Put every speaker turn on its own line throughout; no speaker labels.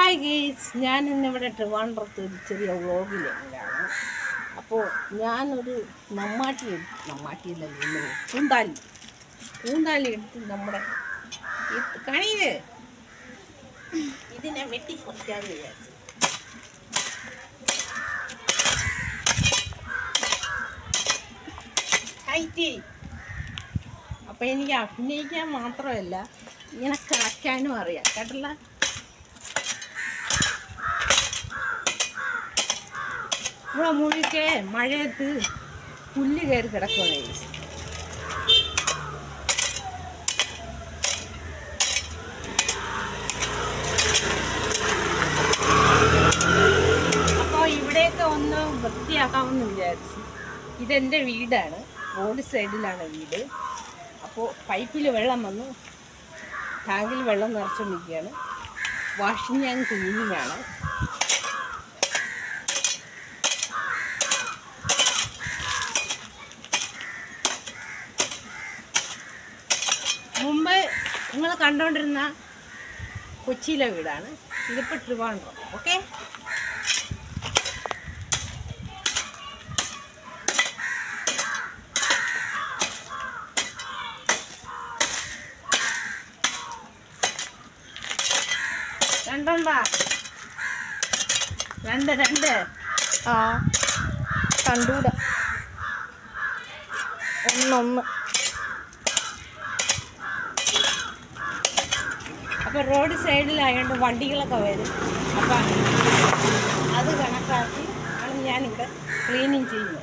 Hi guys ഞാൻ ഇന്നിവിടെ ട്രിവാൻഡ്രത്ത് ഒരു ചെറിയ വ്ളോഗിലാണ് അപ്പോൾ ഞാനൊരു നമ്മാട്ടി എടുത്ത് നമ്മാട്ടിയില്ലല്ലോ ഇന്ന് പൂന്താലി പൂന്താലി എടുത്ത് നമ്മുടെ ഇത് കണിയില് ഇതിനെ വെട്ടി കുറയ്ക്കാന്ന് വിചാരിച്ചു ഹൈറ്റ് അപ്പോൾ എനിക്ക് അഭിനയിക്കാൻ മാത്രമല്ല ഇങ്ങനെ കിളയ്ക്കാനും അറിയാം കേട്ടല്ല ഇവിടെ മുഴുക്കെ മഴയത്ത് പുല്ല് കയറി കിടക്കുകയാണ് guys. അപ്പോൾ ഇവിടെയൊക്കെ ഒന്ന് വൃത്തിയാക്കാമെന്ന് വിചാരിച്ചു ഇതെൻ്റെ വീടാണ് റോഡ് സൈഡിലാണ് വീട് അപ്പോൾ പൈപ്പിൽ വെള്ളം വന്നു ടാങ്കിൽ വെള്ളം നിറച്ചുകൊണ്ടിരിക്കുകയാണ് വാഷിംഗ് ആൻഡ് ക്ലീനിങ് ആണ് മുമ്പ് നിങ്ങൾ കണ്ടുകൊണ്ടിരുന്ന കൊച്ചിയിലെ വീടാണ് ഇതിപ്പോൾ ട്രിവാൻഡ്രം ഓക്കെ രണ്ടെണ്ണ രണ്ട് രണ്ട്
ആ കണ്ടൂടാ ഒന്നൊന്ന്
അപ്പോൾ റോഡ് സൈഡിലായതുകൊണ്ട് വണ്ടികളൊക്കെ വരും അപ്പം അത് കണക്കാക്കി ആണ് ഞാനിവിടെ ക്ലീനിങ് ചെയ്യുന്നത്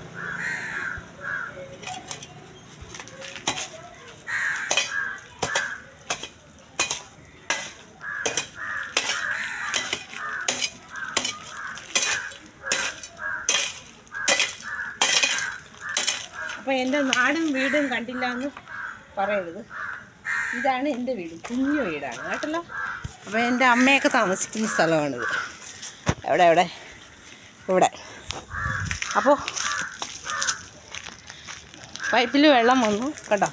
അപ്പോൾ എൻ്റെ നാടും വീടും കണ്ടില്ല എന്ന് പറയരുത് ഇതാണ് എൻ്റെ വീട് കുഞ്ഞു വീടാണ് കേട്ടല്ലോ അപ്പോൾ എൻ്റെ അമ്മയൊക്കെ താമസിക്കുന്ന സ്ഥലമാണിത് എവിടെ എവിടെ ഇവിടെ അപ്പോൾ പൈപ്പിൽ വെള്ളം വന്നു കേട്ടോ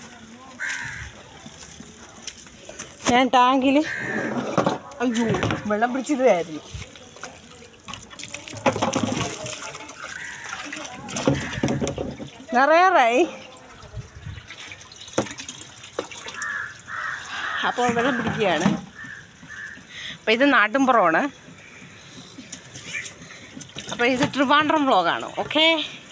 ഞാൻ ടാങ്കിൽ അയ്യോ വെള്ളം പിടിച്ചിടുകയായിരുന്നു നിറയാറായി അപ്പോൾ വെള്ളം പിടിക്കുകയാണ് അപ്പോൾ ഇത് നാട്ടിൻപുറമാണ് അപ്പോൾ ഇത് ട്രിവാൻഡ്രം വ്ളോഗാണ് ഓക്കേ